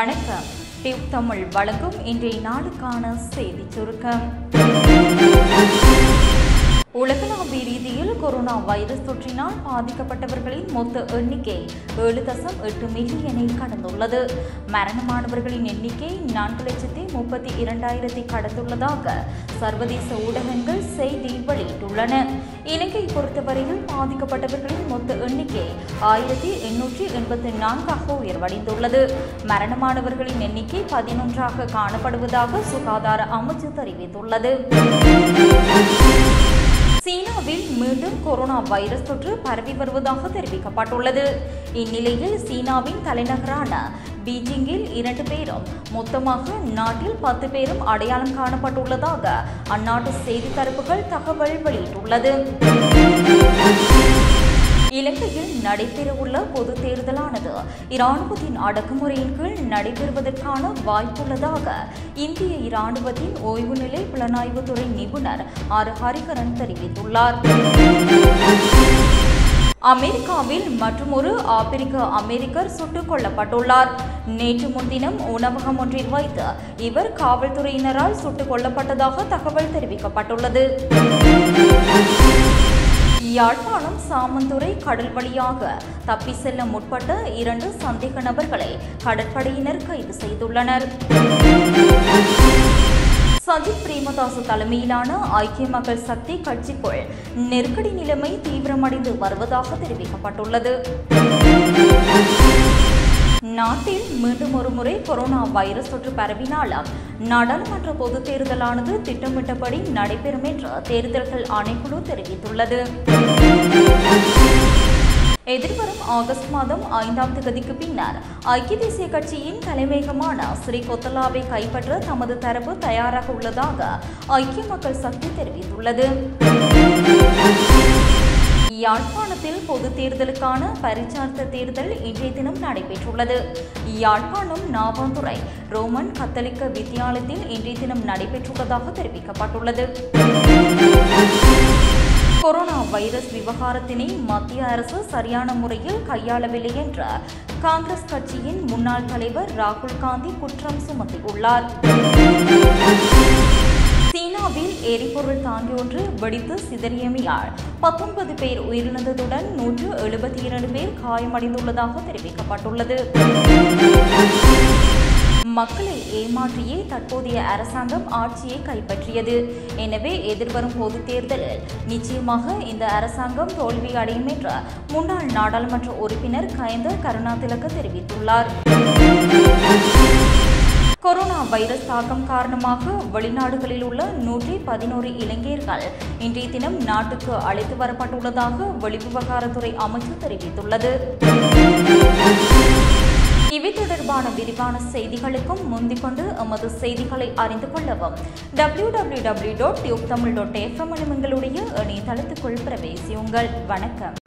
வணக்கம் டியூப் தமிழ் வழங்கும் இன்றைய நாளுக்கான செய்திச் சுருக்கம் உலகளாவிய ரீதியில் கொரோனா வைரஸ் தொற்றினால் பாதிக்கப்பட்டவர்களின் மொத்த எண்ணிக்கை ஏழு தசம் எட்டு மில்லியனை கடந்துள்ளது மரணமானவர்களின் எண்ணிக்கை நான்கு லட்சத்தி முப்பத்தி இரண்டாயிரத்தை கடந்துள்ளதாக சர்வதேச ஊடகங்கள் செய்தி வெளியிட்டுள்ளன இலங்கை பொறுத்தவரையில் பாதிக்கப்பட்டவர்களின் மொத்த எண்ணிக்கை ஆயிரத்தி எண்ணூற்றி எண்பத்தி நான்காக உயர்வடைந்துள்ளது மரணமானவர்களின் எண்ணிக்கை பதினொன்றாக காணப்படுவதாக சுகாதார அமைச்சு தெரிவித்துள்ளது சீனாவில் மீண்டும் கொரோனா வைரஸ் தொற்று பரவி வருவதாக தெரிவிக்கப்பட்டுள்ளது இந்நிலையில் சீனாவின் தலைநகரான பீஜிங்கில் இரண்டு பேரும் மொத்தமாக நாட்டில் பத்து பேரும் அடையாளம் காணப்பட்டுள்ளதாக அந்நாட்டு செய்தி தரப்புகள் தகவல் வெளியிட்டுள்ளது இலங்கையில் நடைபெறவுள்ள பொது தேர்தலானது இராணுவத்தின் அடக்குமுறையின் கீழ் நடைபெறுவதற்கான வாய்ப்புள்ளதாக இந்திய இராணுவத்தின் ஓய்வு நிலை புலனாய்வுத்துறை நிபுணர் ஆர் ஹரிகரன் தெரிவித்துள்ளார் அமெரிக்காவில் மற்றுமொரு ஆப்பிரிக்க அமெரிக்கர் சுட்டுக் கொல்லப்பட்டுள்ளார் நேற்று முன்தினம் உணவகம் ஒன்றில் வைத்து இவர் காவல்துறையினரால் சுட்டுக் கொல்லப்பட்டதாக தகவல் தெரிவிக்கப்பட்டுள்ளது யாழ்ப்பாணம் சாமந்துறை கடல் வழியாக தப்பி செல்ல முற்பட்ட இரண்டு சந்தேக நபர்களை கடற்படையினர் கைது செய்துள்ளனர் சஜித் பிரேமதாசு தலைமையிலான ஐக்கிய மக்கள் சக்தி கட்சிக்குள் நெருக்கடி நிலைமை தீவிரமடைந்து வருவதாக தெரிவிக்கப்பட்டுள்ளது நாட்டில் மீண்டும் ஒரு முறை கொரோனா வைரஸ் தொற்று பரவினாலும் நாடாளுமன்ற பொதுத் தேர்தலானது திட்டமிட்டபடி நடைபெறும் என்று தேர்தல்கள் ஆணைக்குழு தெரிவித்துள்ளது எதிர்வரும் ஆகஸ்ட் மாதம் ஐந்தாம் தேதிக்கு பின்னர் ஐக்கிய தேசிய கட்சியின் தலைமையகமான ஸ்ரீ கொத்தலாவை கைப்பற்ற தமது தரப்பு தயாராக உள்ளதாக ஐக்கிய மக்கள் சக்தி தெரிவித்துள்ளது யாழ்ப்பாணத்தில் பொது தேர்தலுக்கான பரிச்சார்த்த தேர்தல் இன்றைய தினம் நடைபெற்றுள்ளது யாழ்ப்பாணம் நாவாந்துறை ரோமன் கத்தலிக்க வித்தியாலயத்தில் இன்றைய தினம் நடைபெற்றுள்ளதாக தெரிவிக்கப்பட்டுள்ளது கொரோனா வைரஸ் விவகாரத்தினை மத்திய அரசு சரியான முறையில் கையாளவில்லை என்ற காங்கிரஸ் கட்சியின் முன்னாள் தலைவர் ராகுல் காந்தி குற்றம் சுமத்தியுள்ளார் சீனாவில் எரிபொருள் தாங்கி ஒன்று வெடித்து சிதறியமையால் பத்தொன்பது பேர் உயிரிழந்ததுடன் நூற்று எழுபத்தி இரண்டு பேர் காயமடைந்துள்ளதாக தெரிவிக்கப்பட்டுள்ளது மக்களை ஏமாற்றியே தற்போதைய அரசாங்கம் ஆட்சியை கைப்பற்றியது எனவே எதிர்வரும் பொது தேர்தலில் நிச்சயமாக இந்த அரசாங்கம் தோல்வி அடையும் என்று முன்னாள் நாடாளுமன்ற உறுப்பினர் கயந்த கருணாதிலக தெரிவித்துள்ளார் கொரோனா வைரஸ் தாக்கம் காரணமாக வெளிநாடுகளில் உள்ள நூற்றி பதினோரு இலங்கையர்கள் இன்றைய தினம் நாட்டுக்கு அழைத்து வரப்பட்டுள்ளதாக வெளிவிவகாரத்துறை அமைச்சு தெரிவித்துள்ளது இவை தொடர்பான விரிவான செய்திகளுக்கும் முந்திக் கொண்டு எமது செய்திகளை அறிந்து கொள்ளவும் W W W dot tube Tamil dot FM எங்களுடைய இணையதளத்துக்குள் பிரவேசியுங்கள் வணக்கம்